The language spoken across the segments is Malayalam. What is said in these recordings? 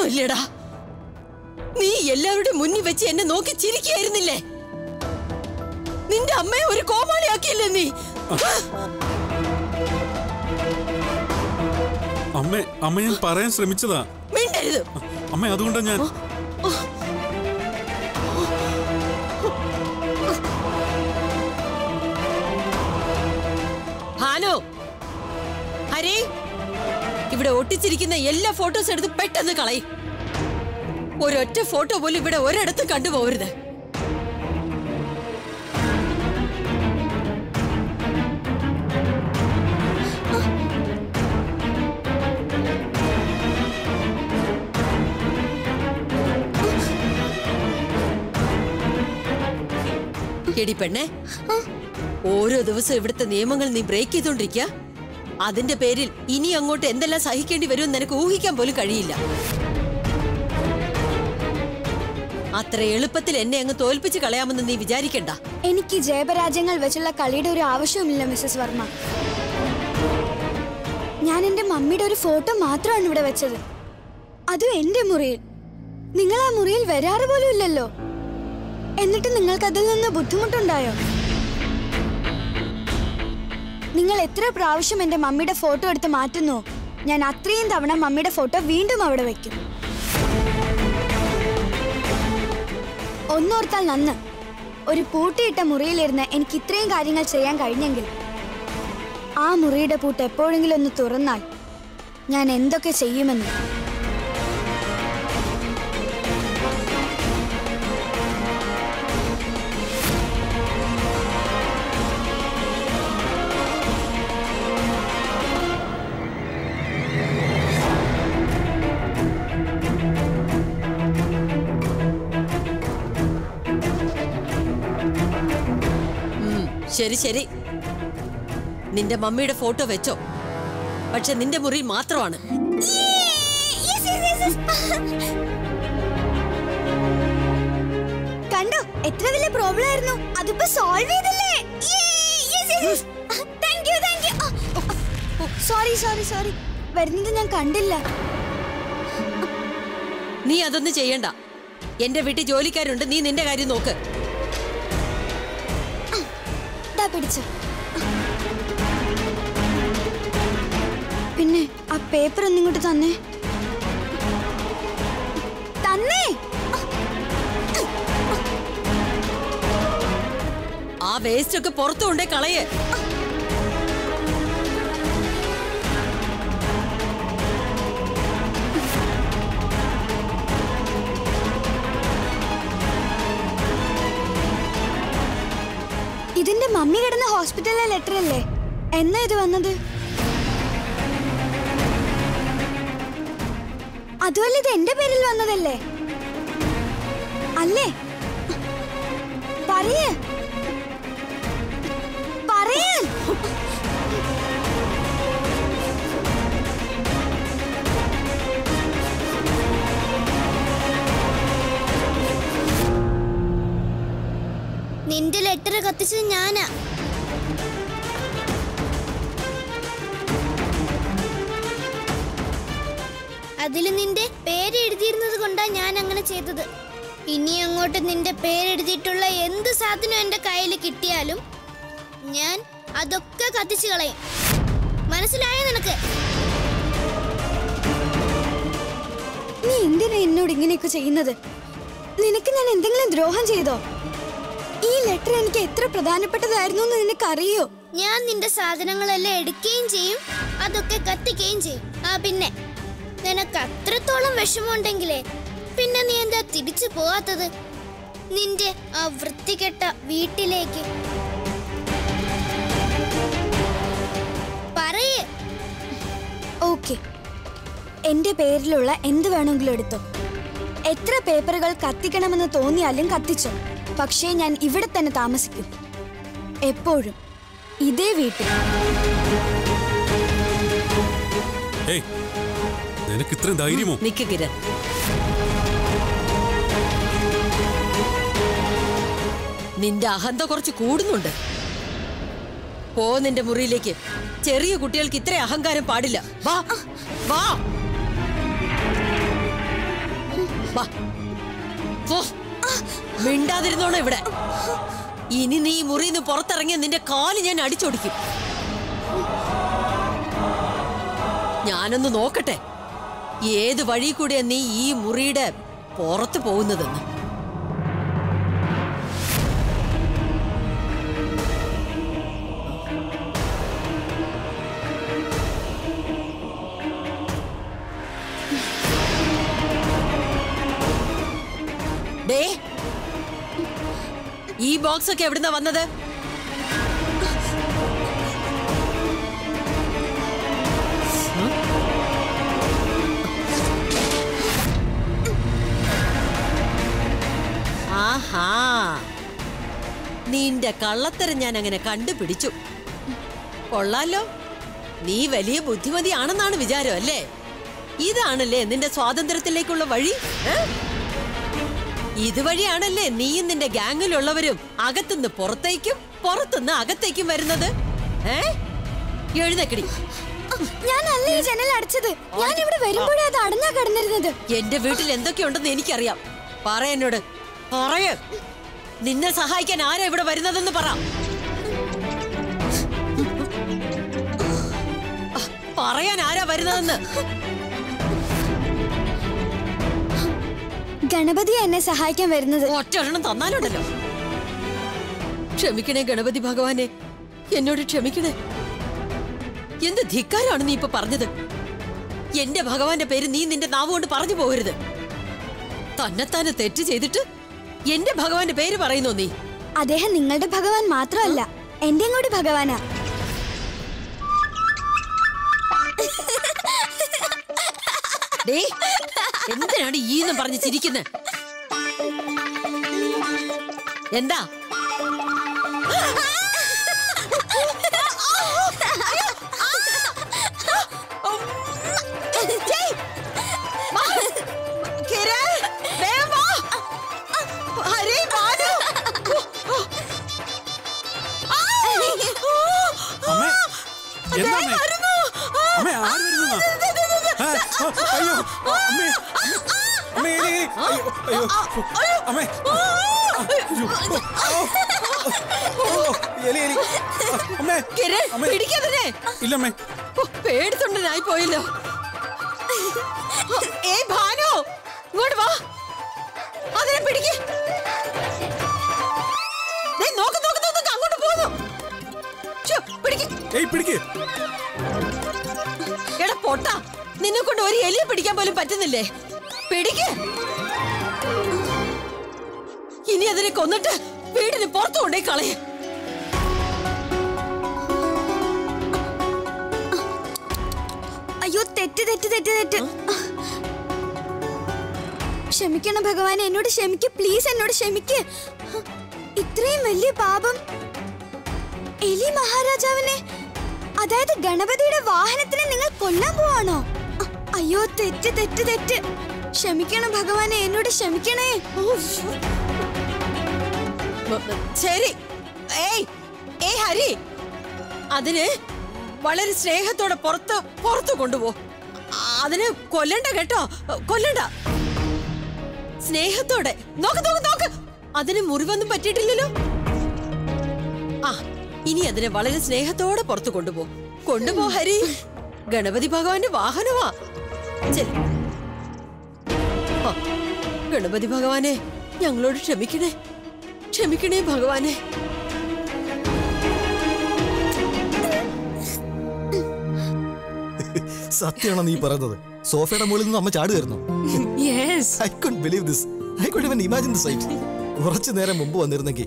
ഇല്ലടാ നീ എല്ലാവരുടെ മുന്നിൽ വെച്ച് എന്നെ നോക്കി ചിരിക്കായിരുന്നില്ലേ നിന്റെ അമ്മയെ ഒരു കോമാളിയാക്കിയില്ലേ നീ അമ്മേ അമ്മ ഞാൻ പറയാൻ ശ്രമിച്ചതാ മിണ്ടരുത് അമ്മ അതുകൊണ്ടാ ഞാൻ ഹാനോ ഹരി ഇവിടെ ഒട്ടിച്ചിരിക്കുന്ന എല്ലാ ഫോട്ടോസ് എടുത്ത് പെട്ടെന്ന് കളയും ഒരൊറ്റ ഫോട്ടോ പോലും ഇവിടെ ഒരിടത്തും കണ്ടുപോകരുത് എടി പെണ്ണെ ഓരോ ദിവസവും ഇവിടുത്തെ നിയമങ്ങൾ നീ ബ്രേക്ക് ചെയ്തോണ്ടിരിക്കുക അതിന്റെ പേരിൽ ഇനി അങ്ങോട്ട് എന്തെല്ലാം സഹിക്കേണ്ടി വരുമെന്ന് നിനക്ക് ഊഹിക്കാൻ പോലും കഴിയില്ല അത്ര എളുപ്പത്തിൽ എന്നെ അങ്ങ് തോൽപ്പിച്ച് കളയാമെന്ന് നീ വിചാരിക്കണ്ട എനിക്ക് ജയപരാജ്യങ്ങൾ വെച്ചുള്ള കളിയുടെ ഒരു ആവശ്യവുമില്ല മിസ്സസ് വർമ്മ ഞാൻ എന്റെ മമ്മിയുടെ ഒരു ഫോട്ടോ മാത്രമാണ് ഇവിടെ വെച്ചത് അതും എന്റെ മുറിയിൽ നിങ്ങൾ ആ മുറിയിൽ വരാറ് പോലും ഇല്ലല്ലോ എന്നിട്ട് നിങ്ങൾക്ക് അതിൽ നിന്ന് ബുദ്ധിമുട്ടുണ്ടായോ നിങ്ങൾ എത്ര പ്രാവശ്യം എന്റെ മമ്മിയുടെ ഫോട്ടോ എടുത്ത് മാറ്റുന്നു ഞാൻ അത്രയും തവണ മമ്മിയുടെ ഫോട്ടോ വീണ്ടും അവിടെ വെക്കും ഒന്നോർത്താൽ നന്ന് ഒരു പൂട്ടിയിട്ട മുറിയിലിരുന്ന് എനിക്ക് ഇത്രയും കാര്യങ്ങൾ ചെയ്യാൻ കഴിഞ്ഞെങ്കിൽ ആ മുറിയുടെ പൂട്ട് എപ്പോഴെങ്കിലും ഒന്ന് തുറന്നാൽ ഞാൻ എന്തൊക്കെ ചെയ്യുമെന്ന് ഉം, ശരി ശരി നിന്റെ മമ്മിയുടെ ഫോട്ടോ വെച്ചോ പക്ഷെ നിന്റെ മുറി മാത്രമാണ് കണ്ടോ എത്ര വലിയ പ്രോബ്ലം ആയിരുന്നു അതിപ്പോ സോൾവ് ചെയ്തല്ലേ സോറി സോറി സോറി വരുന്നത് ഞാൻ കണ്ടില്ല നീ അതൊന്നും ചെയ്യണ്ട എന്റെ വീട്ടിൽ ജോലിക്കാരുണ്ട് നീ നിന്റെ കാര്യം നോക്ക് ദാ പിടിച്ചു പിന്നെ ആ പേപ്പർ ഒന്നിങ്ങോട്ട് തന്നേ തന്നേ ആ വേസ്റ്റ് ഒക്കെ പുറത്തു കൊണ്ടേ കളയേ ഇതിന്റെ മമ്മി കിടന്ന ഹോസ്പിറ്റലിലെ ലെറ്റർ അല്ലേ എന്നാ ഇത് വന്നത് അതുമല്ല ഇത് എന്റെ പേരിൽ വന്നതല്ലേ അല്ലേ പറയേ പറയേ നിന്റെ ലെറ്റർ കത്തിച്ചത് ഞാനാ അതിൽ നിന്റെ പേര് എഴുതിയിരുന്നത് കൊണ്ടാ ഞാൻ അങ്ങനെ ചെയ്തത് ഇനി അങ്ങോട്ട് നിന്റെ പേരെഴുതിയിട്ടുള്ള എന്ത് സാധനം എന്റെ കയ്യിൽ കിട്ടിയാലും ഞാൻ അതൊക്കെ കത്തിച്ചു കളയും മനസ്സിലായോ നിനക്ക് നീ എന്തിനാ എന്നോട് ഇങ്ങനെയൊക്കെ ചെയ്യുന്നത് നിനക്ക് ഞാൻ എന്തെങ്കിലും ദ്രോഹം ചെയ്തോ ഈ ലെറ്റർ എനിക്ക് എത്ര പ്രധാനപ്പെട്ടതായിരുന്നു എന്ന് നിനക്കറിയോ ഞാൻ നിന്റെ സാധനങ്ങളെല്ലാം എടുക്കുകയും ചെയ്യും അതൊക്കെ കത്തിക്കുകയും ചെയ്യും ആ പിന്നെ നിനക്ക് അത്രത്തോളം വിഷമമുണ്ടെങ്കിലേ പിന്നെ നീ എന്താ തിരിച്ചു പോവാത്തത് നിന്റെ ആ വൃത്തികെട്ട വീട്ടിലേക്ക് പറയേ ഓക്കെ എന്റെ പേരിലുള്ള എന്ത് വേണമെങ്കിലും എടുത്തോ എത്ര പേപ്പറുകൾ കത്തിക്കണമെന്ന് തോന്നിയാലും കത്തിച്ചോ പക്ഷേ ഞാൻ ഇവിടെ തന്നെ താമസിക്കും എപ്പോഴും ഇതേ വീട്ടിൽ ഏയ് നിനക്ക് ഇത്രയും ധൈര്യമോ നിക്ക് കിരൺ നിന്റെ അഹന്ത കുറച്ച് കൂടുന്നുണ്ട് പോ നിന്റെ മുറിയിലേക്ക് ചെറിയ കുട്ടികൾക്ക് ഇത്ര അഹങ്കാരം പാടില്ല വാ വാ വാ. പോ. മിണ്ടാതിരുന്നോണം ഇവിടെ ഇനി നീ ഈ മുറിന്ന് പുറത്തിറങ്ങിയ നിന്റെ കാല് ഞാൻ അടിച്ചൊടിക്കും ഞാനൊന്ന് നോക്കട്ടെ ഏത് വഴി കൂടിയാ നീ ഈ മുറിയുടെ പുറത്ത് പോകുന്നതെന്ന് ഡേ ഈ ബോക്സ് ഒക്കെ എവിടുന്നാ വന്നത് ആഹാ നിന്റെ കള്ളത്തരം ഞാൻ അങ്ങനെ കണ്ടുപിടിച്ചു കൊള്ളാലോ നീ വലിയ ബുദ്ധിമതിയാണെന്നാണ് വിചാരം അല്ലേ ഇതാണല്ലേ നിന്റെ സ്വാതന്ത്ര്യത്തിലേക്കുള്ള വഴി ഏ? ഇതുവഴിയാണല്ലേ നീയും നിന്റെ ഗാങ്ങിലുള്ളവരും അകത്തുനിന്ന് പുറത്തേക്കും പുറത്തുനിന്ന് അകത്തേക്കും വരുന്നത് ഏ എഴുന്നേക്കടി ഞാനല്ല ഈ ജനൽ അടച്ചത് ഞാൻ ഇവിടെ വരുമ്പോഴേ അത് അടഞ്ഞാ കിടന്നിരുന്നത് എന്റെ വീട്ടിൽ എന്തൊക്കെയുണ്ടെന്ന് എനിക്കറിയാം പറ എന്നോട് പറയ നിന്നെ സഹായിക്കാൻ ആരാ ഇവിടെ വരുന്നതെന്ന് പറ പറയാൻ ആരാ വരുന്നതെന്ന് ഗണപതി എന്നെ സഹായിക്കാൻ വരുന്നത് ഒറ്റൊരെണ്ണം തന്നാലുണ്ടല്ലോ ക്ഷമിക്കണേ ഗണപതി ഭഗവാനെ എന്നോട് ക്ഷമിക്കണേ എന്ത് ധിക്കാരാണ് നീ ഇപ്പൊ പറഞ്ഞത് എന്റെ ഭഗവാന്റെ പേര് നീ നിന്റെ നാവ് കൊണ്ട് പറഞ്ഞു പോകരുത് തന്നെത്താനെ തെറ്റ് ചെയ്തിട്ട് എന്റെ ഭഗവാന്റെ പേര് പറയുന്നോ നീ അദ്ദേഹം നിങ്ങളുടെ ഭഗവാൻ മാത്രമല്ല എന്റെയും കൂടി ഭഗവാനാ ഡേ എന്തിനാണ് ഈന്നും പറഞ്ഞ് ചിരിക്കുന്നത് എന്താ അമ്മേ എന്താ അമ്മേ? അമ്മേ ആര് വരുന്നതാ ആ, ആ, അയ്യോ അമ്മേ അമ്മേ എലി, എലി. അയ്യോ, അയ്യോ അമ്മേ അയ്യോ. ഓ, എലി, എലി. അമ്മേ അമ്മേ. പിടിക്കാതെ ഇല്ലമ്മേ പേടിത്തൊണ്ടനായി പോയല്ലോ ഏ ഭാനു ഇങ്ങോട്ട് വാ അതിനെ പിടിക്ക് ദേ, നോക്ക് നോക്ക് നോക്ക് നോക്ക്, അങ്ങോട്ട് പോകുന്നു ശ്ശോ, പിടിക്ക് ഏയ് പിടിക്ക് എടാ പൊട്ട നിന്നെ കൊണ്ട് ഒരു എലിയെ പിടിക്കാൻ പോലും പറ്റുന്നില്ലേ പിടിക്ക് ഇനി അതിനെ കൊന്നിട്ട് വീടിന് പുറത്തു കൊണ്ടേ കളയ അയ്യോ തെറ്റ് തെറ്റ് തെറ്റ് തെറ്റ് ക്ഷമിക്കണം ഭഗവാനെ എന്നോട് ക്ഷമിക്ക് പ്ലീസ് എന്നോട് ക്ഷമിക്ക് ഇത്രയും വലിയ പാപം എലി മഹാരാജാവിനെ അതായത് ഗണപതിയുടെ വാഹനത്തിനെ നിങ്ങൾ കൊല്ലാൻ പോവാണോ അ- അയ്യോ തെറ്റ് തെറ്റ് തെറ്റ് ക്ഷമിക്കണം ഭഗവാനെ എന്നോട് ക്ഷമിക്കണേ ശരി ഏയ് ഏയ് ഹരി അതിന് വളരെ സ്നേഹത്തോടെ പുറത്ത് പുറത്ത് കൊണ്ടുപോ അതിന് കൊല്ലണ്ട കേട്ടോ കൊല്ലണ്ട സ്നേഹത്തോടെ നോക്ക് നോക്ക് നോക്ക് അതിന് മുറിവൊന്നും പറ്റിയിട്ടില്ലല്ലോ ആ ഇനി അതിനെ വളരെ സ്നേഹത്തോടെ പുറത്ത് കൊണ്ടുപോ കൊണ്ടുപോ ഹരി ഗണപതി ഭഗവാന്റെ വാഹനമാ ചെല്. ആ, ഗണപതി ഭഗവാനെ ഞങ്ങളോട് ക്ഷമിക്കണേ ക്ഷമിക്കണേ ഭഗവാനെ സത്യമാണോ നീ പറയുന്നത് സോഫയുടെ മുകളിൽ നിന്ന് അമ്മ ചാടുകയായിരുന്നു yes I could believe this I could even imagine the sight കുറച്ചു നേരം മുമ്പ് വന്നിരുന്നെങ്കിൽ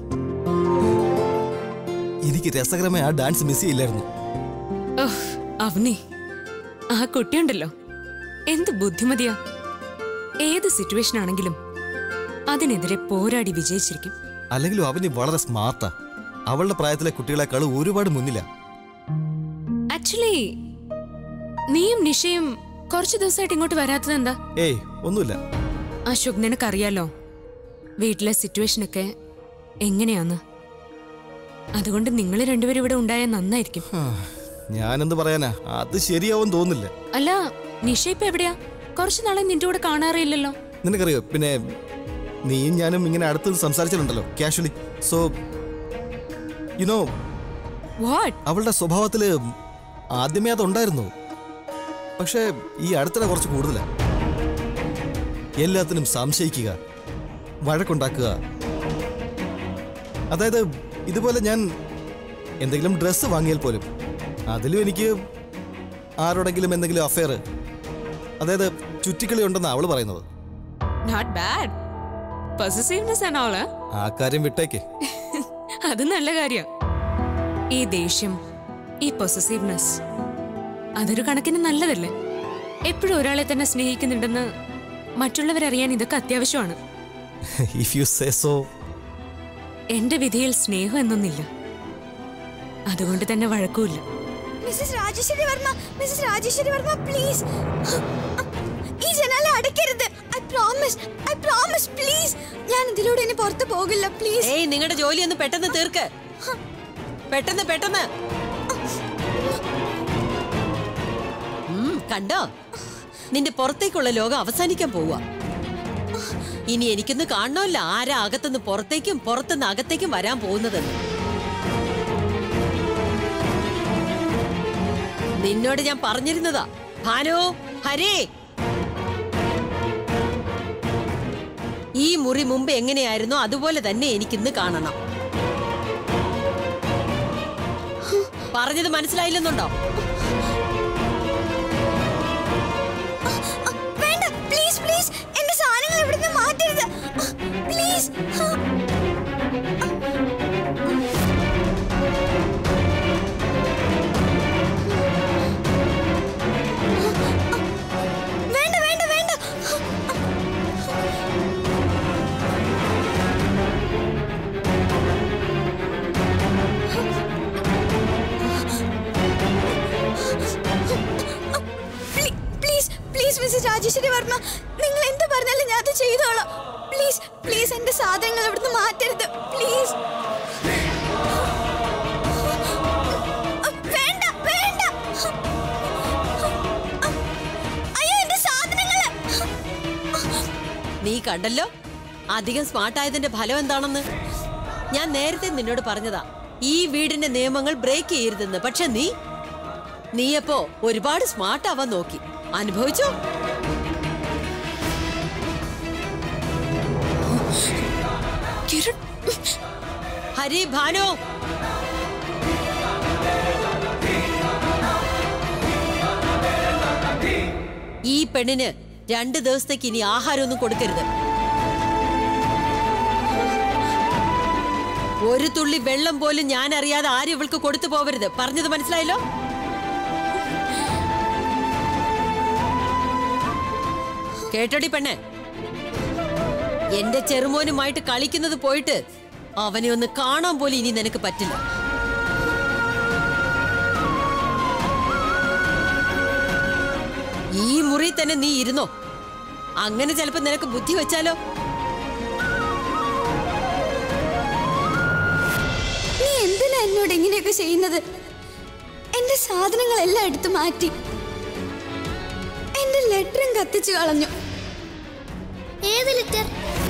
എനിക്ക് രസകരമായ ആ ഡാൻസ് മിസ് ചെയ്യില്ലായിരുന്നു അവനി ആ കുട്ടിയുണ്ടല്ലോ എന്ത് ബുദ്ധിമതിയാ ഏത് സിറ്റുവേഷൻ ആണെങ്കിലും അതിനെതിരെ പോരാടി വിജയിച്ചിരിക്കും അല്ലെങ്കിലും അവന് വളരെ സ്മാർട്ടാ അവളുടെ പ്രായത്തിലെ കുട്ടികളെക്കാൾ ഒരുപാട് മുന്നിലാ ആക്ച്വലി നീയും നിഷയും കുറച്ചു ദിവസമായിട്ട് ഇങ്ങോട്ട് വരാത്തത് എന്താ ഏയ് ഒന്നുമില്ല അശോക് നിനക്കറിയാലോ വീട്ടിലെ സിറ്റുവേഷനൊക്കെ എങ്ങനെയാന്ന് അതുകൊണ്ട് നിങ്ങൾ രണ്ടുപേരും ഇവിടെ ഉണ്ടായാൽ നന്നായിരിക്കും ഹാ, ഞാനെന്ത് പറയാനാ അത് ശരിയാവും തോന്നില്ല അല്ല നിഷ ഇപ്പൊ എവിടെയാ കുറച്ചു നാളെ നിന്റെ കൂടെ കാണാറേ ഇല്ലല്ലോ നിനക്കറിയോ പിന്നെ നീയും ഞാനും ഇങ്ങനെ അടുത്ത് സംസാരിച്ചിട്ടുണ്ടല്ലോ കാഷ്വലി സോ യുനോ വാട്ട് അവളുടെ സ്വഭാവത്തിൽ ആദ്യമേ അതുണ്ടായിരുന്നു പക്ഷേ ഈ അടുത്തിടെ കുറച്ച് കൂടുതലാണ് എല്ലാത്തിനും സംശയിക്കുക വഴക്കുണ്ടാക്കുക അതായത് ഇതുപോലെ ഞാൻ എന്തെങ്കിലും ഡ്രസ്സ് വാങ്ങിയാൽ പോലും അതിലും എനിക്ക് ആരോടെങ്കിലും എന്തെങ്കിലും അഫെയർ അതായത് ചുറ്റിക്കളി ഉണ്ടെന്ന് അവള് പറയുന്നത് നോട്ട് ബാഡ് പൊസസീവ്നെസ് ആണ് അവള് ആ കാര്യം വിട്ടേക്ക് അത് നല്ല കാര്യം ഈ ദേഷ്യം ഈ പൊസസീവ്നെസ് അതൊരു കണക്കിന് നല്ലതല്ലേ എപ്പോഴും ഒരാളെ തന്നെ സ്നേഹിക്കുന്നുണ്ടെന്ന് മറ്റുള്ളവരറിയാൻ ഇതൊക്കെ അത്യാവശ്യമാണ് ഇഫ് യു സേ സോ എന്റെ വിധിയിൽ സ്നേഹം എന്നൊന്നില്ല അതുകൊണ്ട് തന്നെ വഴക്കുമില്ല Mrs Rajeshwari Varma Mrs Rajeshwari Varma please ഈ ജനാല അടയ്ക്കരുത് I promise I promise please ഞാൻ ഇതിലൂടെ ഇനി പുറത്തു പോകില്ല പ്ലീസ് ഏയ് നിങ്ങളുടെ ജോലി ഒന്ന് പെട്ടെന്ന് തീർക്ക് പെട്ടെന്ന് പെട്ടെന്ന് ഉം, കണ്ടോ നിന്റെ പുറത്തേക്കുള്ള ലോകം അവസാനിക്കാൻ പോവുക ഇനി എനിക്കൊന്ന് കാണണമല്ലോ ആരാ അകത്തുനിന്ന് പുറത്തേക്കും പുറത്തുനിന്ന് അകത്തേക്കും വരാൻ പോകുന്നതെന്ന് നിന്നോട് ഞാൻ പറഞ്ഞിരുന്നതാ ഭാനു ഹരേ ഈ മുറി മുമ്പ് എങ്ങനെയായിരുന്നോ അതുപോലെ തന്നെ എനിക്കിന്ന് കാണണം പറഞ്ഞത് മനസ്സിലായില്ലെന്നുണ്ടോ വേണ്ട പ്ലീസ് പ്ലീസ് എന്റെ സാധനങ്ങൾ ഇവിടുന്ന് മാറ്റരുത് പ്ലീസ് വേണ്ട വേണ്ട വേണ്ട please please Mrs Rajeshwari Varma നിങ്ങൾ എന്ത് പറഞ്ഞാലും ഞാൻ അത് ചെയ്തോളാം പ്ലീസ് പ്ലീസ് എന്റെ സാധനങ്ങൾ ഇവിടുന്ന് മാറ്റരുത് പ്ലീസ് വേണ്ട വേണ്ട അയ്യോ എന്റെ സാധനങ്ങള് നീ കണ്ടല്ലോ അധികം സ്മാർട്ട് ആയതിന്റെ ഫലം എന്താണെന്ന് ഞാൻ നേരത്തെ നിന്നോട് പറഞ്ഞതാ ഈ വീടിന്റെ നിയമങ്ങൾ ബ്രേക്ക് ചെയ്യരുതെന്ന് പക്ഷെ നീ നീയപ്പോ ഒരുപാട് സ്മാർട്ട് ആവാൻ നോക്കി അനുഭവിച്ചോ കിരൺ ഹരി ഭാനു ഈ പെണ്ണിന് രണ്ട് ദിവസത്തേക്ക് ഇനി ആഹാരമൊന്നും കൊടുക്കരുത് ഒരു തുള്ളി വെള്ളം പോലും ഞാൻ അറിയാതെ ആരും ഇവൾക്ക് കൊടുത്തു പോവരുത് പറഞ്ഞത് മനസ്സിലായല്ലോ കേട്ടോടി പെണ്ണെ എന്റെ ചെറുമോനുമായിട്ട് കളിക്കുന്നത് പോയിട്ട് അവനെ ഒന്ന് കാണാൻ പോലും ഇനി നിനക്ക് പറ്റില്ല ഈ മുറി തന്നെ നീ ഇരുന്നോ അങ്ങനെ ചിലപ്പോ നിനക്ക് ബുദ്ധി വെച്ചാലോ നീ എന്തിനാ എന്നോട് ഇങ്ങനെയൊക്കെ ചെയ്യുന്നത് എന്റെ സാധനങ്ങളെല്ലാം എടുത്തു മാറ്റി എന്റെ ലെറ്ററും കത്തിച്ചു കളഞ്ഞു ഏത് ലിറ്റർ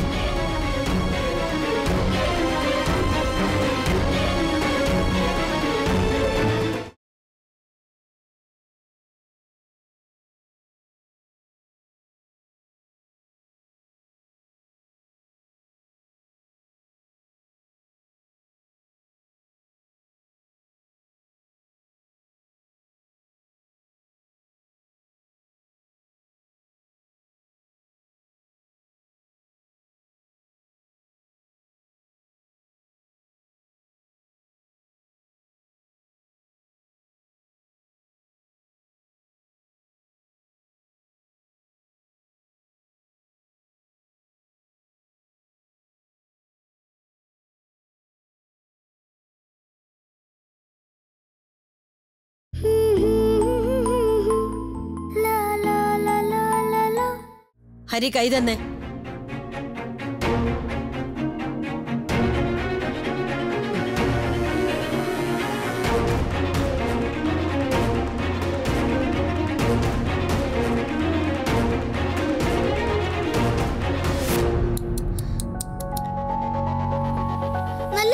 ഹരി കൈ തന്നെ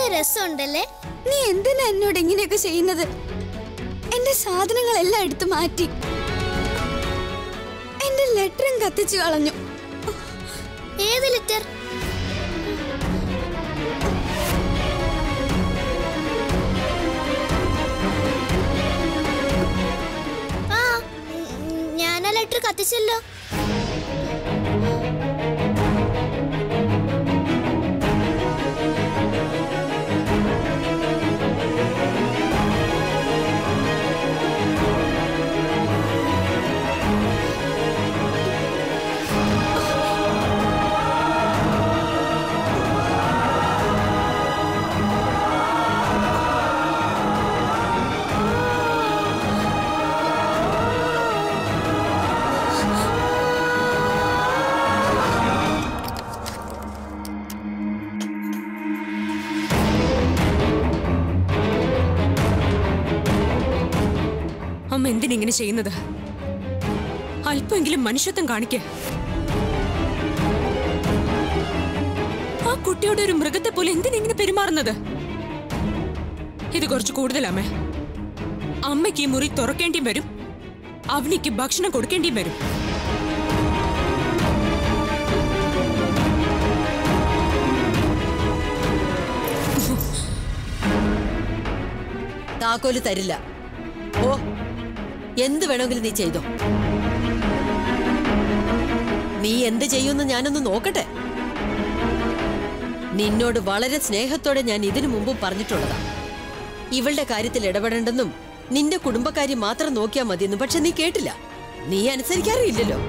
രസമുണ്ടല്ലേ നീ എന്തിനാ എന്നോട് ഇങ്ങനെയൊക്കെ ചെയ്യുന്നത് എന്റെ സാധനങ്ങളെല്ലാം എടുത്തു മാറ്റി എന്റെ ലെറ്ററും കത്തിച്ചു കളഞ്ഞു ഏത് ലെറ്റർ ആ ഉം, ഞാൻ ആ ലെറ്റർ കത്തിച്ചല്ലോ അമ്മ എന്തിനിങ്ങനെ ചെയ്യുന്നത് അല്പമെങ്കിലും മനുഷ്യത്വം കാണിക്ക ആ കുട്ടിയോട് ഒരു മൃഗത്തെ പോലെ എന്തിനിങ്ങനെ പെരുമാറുന്നത് ഇത് കുറച്ച് കൂടുതലമ്മേ അമ്മയ്ക്ക് ഈ മുറി തുറക്കേണ്ടിയും വരും അവനിക്ക് ഭക്ഷണം കൊടുക്കേണ്ടിയും വരും താക്കോല് തരില്ല ഓ എന്ത് വേണമെങ്കിലും നീ ചെയ്തോ നീ എന്ത് ചെയ്യുമെന്ന് ഞാനൊന്ന് നോക്കട്ടെ നിന്നോട് വളരെ സ്നേഹത്തോടെ ഞാൻ ഇതിനു മുമ്പും പറഞ്ഞിട്ടുള്ളതാ ഇവളുടെ കാര്യത്തിൽ ഇടപെടേണ്ടെന്നും നിന്റെ കുടുംബക്കാര്യം മാത്രം നോക്കിയാൽ മതിയെന്നും പക്ഷെ നീ കേട്ടില്ല നീ അനുസരിക്കാറുമില്ലല്ലോ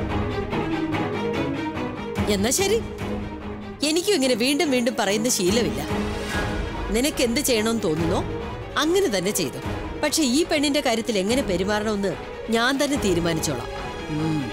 എന്നാ ശരി എനിക്കും ഇങ്ങനെ വീണ്ടും വീണ്ടും പറയുന്ന ശീലമില്ല നിനക്ക് എന്ത് ചെയ്യണമെന്ന് തോന്നുന്നോ അങ്ങനെ തന്നെ ചെയ്തു പക്ഷെ ഈ പെണ്ണിന്റെ കാര്യത്തിൽ എങ്ങനെ പെരുമാറണമെന്ന് ഞാൻ തന്നെ തീരുമാനിച്ചോളാം ഉം.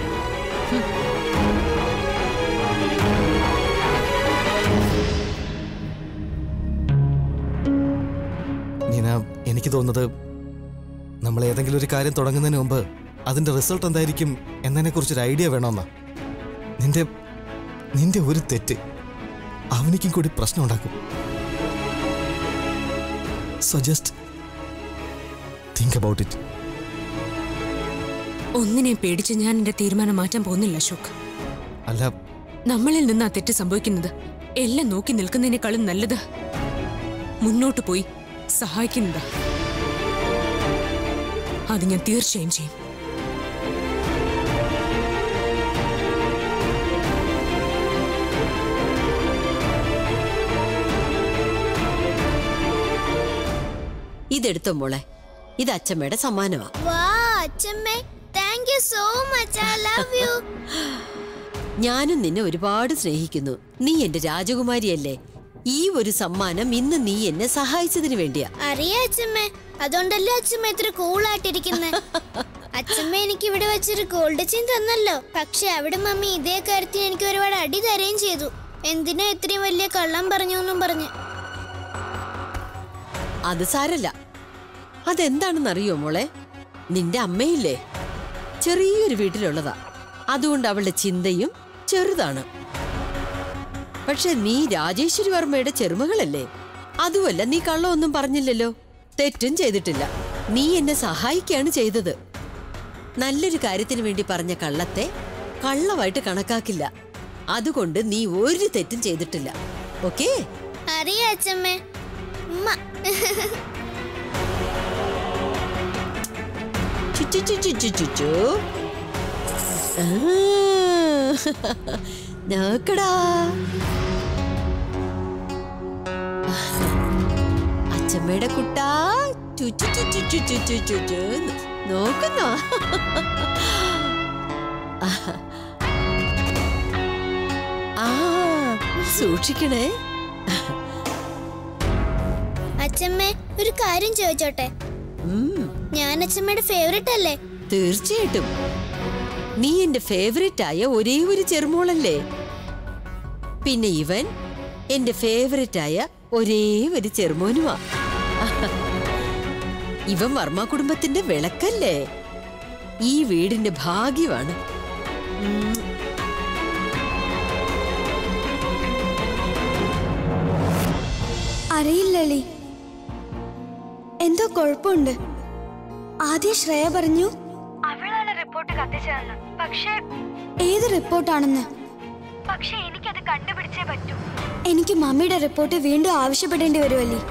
നീന എനിക്ക് തോന്നുന്നത് നമ്മൾ ഏതെങ്കിലും ഒരു കാര്യം തുടങ്ങുന്നതിന് മുമ്പ് അതിന്റെ റിസൾട്ട് എന്തായിരിക്കും എന്നതിനെ കുറിച്ചൊരു ഐഡിയ വേണമെന്നാ നിന്റെ നിന്റെ ഒരു തെറ്റ് അവനിക്കും കൂടി പ്രശ്നം ഉണ്ടാക്കും so just think about it ഒന്നിനെ പേടിച്ച് ഞാൻ എന്റെ തീരുമാനം മാറ്റാൻ പോകുന്നില്ല അശോക് അല്ല നമ്മളിൽ നിന്ന് ആ തെറ്റ് സംഭവിക്കുന്നത് എല്ലാം നോക്കി നിൽക്കുന്നതിനേക്കാളും നല്ലത് മുന്നോട്ട് പോയി സഹായിക്കുന്നതാ അത് ഞാൻ തീർച്ചയായും ചെയ്യും ഇതെടുത്തോ മോളെ ഇത് അച്ഛമ്മയുടെ സമ്മാനമാ വാ അച്ഛമ്മേ thank you so much I love you ഞാനും നിന്നെ ഒരുപാട് സ്നേഹിക്കുന്നു നീ എന്റെ രാജകുമാരിയല്ലേ ഈ ഒരു സമ്മാനം ഇന്ന് നീ എന്നെ സഹായിച്ചതിന് വേണ്ടിയാ അറിയാ അച്ഛമ്മേ അതുകൊണ്ടല്ലേ അച്ഛമ്മ ഇത്ര കൂളായിട്ടിരിക്കുന്നെ അച്ഛമ്മ എനിക്ക് ഇവിടെ വെച്ചൊരു ഗോൾഡ് ചെയിൻ തന്നല്ലോ പക്ഷെ അവിടെ മമ്മി ഇതേ കാര്യത്തിന് എനിക്ക് ഒരുപാട് അടി തരുകയും ചെയ്തു എന്തിനാ ഇത്രയും വലിയ കള്ളം പറഞ്ഞു എന്നും പറഞ്ഞ് അത് സാരല്ല അതെന്താണെന്നറിയോ മോളെ നിന്റെ അമ്മയില്ലേ ചെറിയൊരു വീട്ടിലുള്ളതാ അതുകൊണ്ട് അവളുടെ ചിന്തയും ചെറുതാണ് പക്ഷെ നീ രാജേശ്വരി വർമ്മയുടെ ചെറുമകളല്ലേ അതുമല്ല നീ കള്ളമൊന്നും പറഞ്ഞില്ലല്ലോ തെറ്റും ചെയ്തിട്ടില്ല നീ എന്നെ സഹായിക്കുകയാണ് ചെയ്തത് നല്ലൊരു കാര്യത്തിന് വേണ്ടി പറഞ്ഞ കള്ളത്തെ കള്ളമായിട്ട് കണക്കാക്കില്ല അതുകൊണ്ട് നീ ഒരു തെറ്റും ചെയ്തിട്ടില്ല ഓക്കേ അറിയാ അച്ഛമ്മേ ഉമ്മ ചു ചു ചു ചു ചു ചു ചു. ആ. നോക്കടാ അച്ഛമ്മയുടെ കുട്ടാ ചു ചു ചു ചു ചു ചു ചു ചു ചു. നോക്കുന്നോ ആ സൂക്ഷിക്കണേ അച്ഛമ്മേ ഒരു കാര്യം ചോദിച്ചോട്ടെ ഉം ഞാൻ അച്ഛമ്മയുടെ ഫേവറേറ്റ് അല്ലേ തീർച്ചയായിട്ടും നീ എന്റെ ഫേവറേറ്റ് ആയ ഒരേ ഒരു ചെറുമോളല്ലേ പിന്നെ ഇവൻ എന്റെ ഫേവറേറ്റ് ആയ ഒരേ ഒരു ചെറുമോനുമാ ഇവൻ വർമ്മ കുടുംബത്തിന്റെ വിളക്കല്ലേ ഈ വീടിന്റെ ഭാഗ്യമാണ് ഉം. അറിയില്ല അലി എന്തോ കുഴപ്പമുണ്ട് ആദ്യം ശ്രേയ പറഞ്ഞു അവളാണ് റിപ്പോർട്ട് കത്തിച്ചതെന്ന് പക്ഷേ ഏത് റിപ്പോർട്ടാണെന്ന് പക്ഷെ എനിക്കത് കണ്ടുപിടിച്ചേ പറ്റൂ എനിക്ക് മമ്മിയുടെ റിപ്പോർട്ട് വീണ്ടും ആവശ്യപ്പെടേണ്ടി വരുമല്ലേ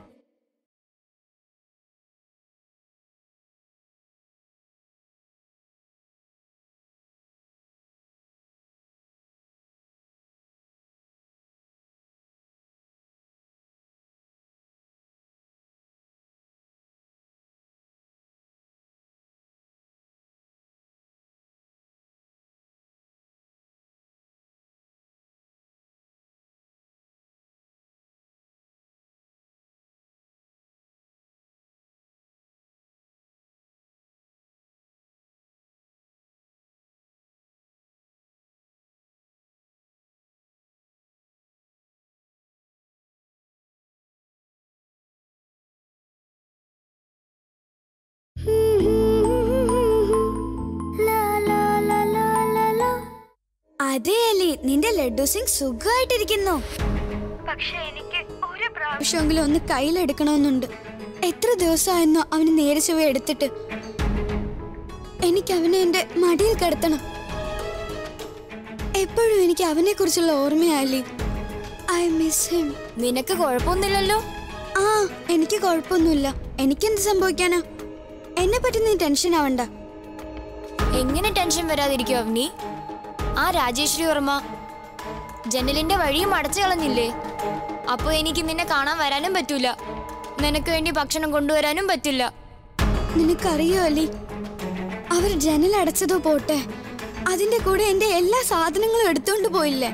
അതെ അലി നിന്റെ ലഡ്ഡു സിംഗ് സുഖമായിട്ടിരിക്കുന്നു പക്ഷെ എനിക്ക് ഒരു പ്രാവശ്യം ആവശ്യമെങ്കിലും ഒന്ന് കയ്യിലെടുക്കണമെന്നുണ്ട് എത്ര ദിവസമായിരുന്നോ അവന് നേരെ ചൊവ്വ എടുത്തിട്ട് എനിക്ക് അവനെ എന്റെ മടിയിൽ കിടത്തണം എപ്പോഴും എനിക്ക് അവനെ കുറിച്ചുള്ള ഓർമ്മയാലി ഐ മിസ് ഹിം നിനക്ക് കുഴപ്പമൊന്നുമില്ലല്ലോ ആ എനിക്ക് കുഴപ്പമൊന്നുമില്ല എനിക്കെന്ത് സംഭവിക്കാനാ എന്നെ പറ്റി നീ ടെൻഷൻ ആവണ്ട എങ്ങനെ ടെൻഷൻ വരാതിരിക്കും അവനി ആ രാജേശ്വരി വർമ്മ ജനലിന്റെ വഴിയും അടച്ചു കളഞ്ഞില്ലേ അപ്പൊ എനിക്ക് നിന്നെ കാണാൻ വരാനും പറ്റൂല നിനക്ക് വേണ്ടി ഭക്ഷണം കൊണ്ടുവരാനും പറ്റില്ല നിനക്കറിയോ അലി അവർ ജനൽ അടച്ചതോ പോട്ടെ അതിന്റെ കൂടെ എന്റെ എല്ലാ സാധനങ്ങളും എടുത്തോണ്ട് പോയില്ലേ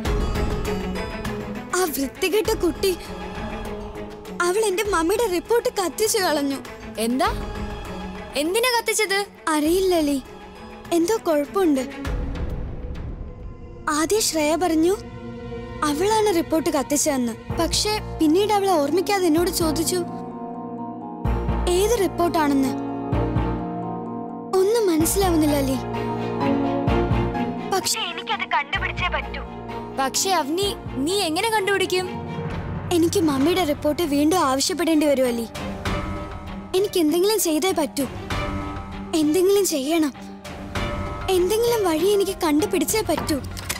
ആ വൃത്തികെട്ട കുട്ടി അവൾ എന്റെ മമ്മിയുടെ റിപ്പോർട്ട് കത്തിച്ചു കളഞ്ഞു എന്താ എന്തിനാ കത്തിച്ചത് അറിയില്ല അലി എന്തോ കുഴപ്പമുണ്ട് ആദ്യം ശ്രേയ പറഞ്ഞു അവളാണ് റിപ്പോർട്ട് കത്തിച്ചതെന്ന് പക്ഷെ പിന്നീട് അവളെ ഓർമ്മിക്കാതെ എന്നോട് ചോദിച്ചു ഏത് റിപ്പോർട്ടാണെന്ന് ഒന്നും മനസ്സിലാവുന്നില്ല അലി പക്ഷെ എനിക്കത് കണ്ടുപിടിച്ചേ പറ്റൂ പക്ഷെ അവനി നീ എങ്ങനെ കണ്ടുപിടിക്കും എനിക്ക് മമ്മിയുടെ റിപ്പോർട്ട് വീണ്ടും ആവശ്യപ്പെടേണ്ടി വരും അലി എനിക്ക് എന്തെങ്കിലും ചെയ്തേ പറ്റൂ എന്തെങ്കിലും ചെയ്യണം എന്തെങ്കിലും വഴി എനിക്ക് കണ്ടുപിടിച്ചേ പറ്റൂ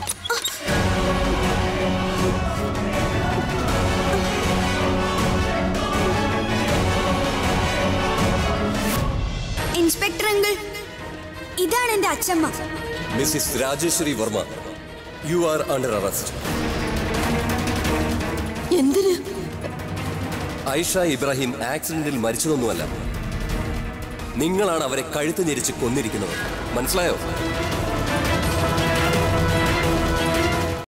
ഇൻസ്പെക്ടർ അങ്കിൾ ഇതാണ് എന്റെ അച്ഛമ്മ Mrs Rajeshwari Varma you are under arrest എന്തിന് ഐഷ ഇബ്രാഹിം ആക്സിഡന്റിൽ മരിച്ചതൊന്നുമല്ല നിങ്ങളാണ് അവരെ കഴുത്ത് ഞെരിച്ച് കൊന്നിരിക്കുന്നത് മനസ്സിലായോ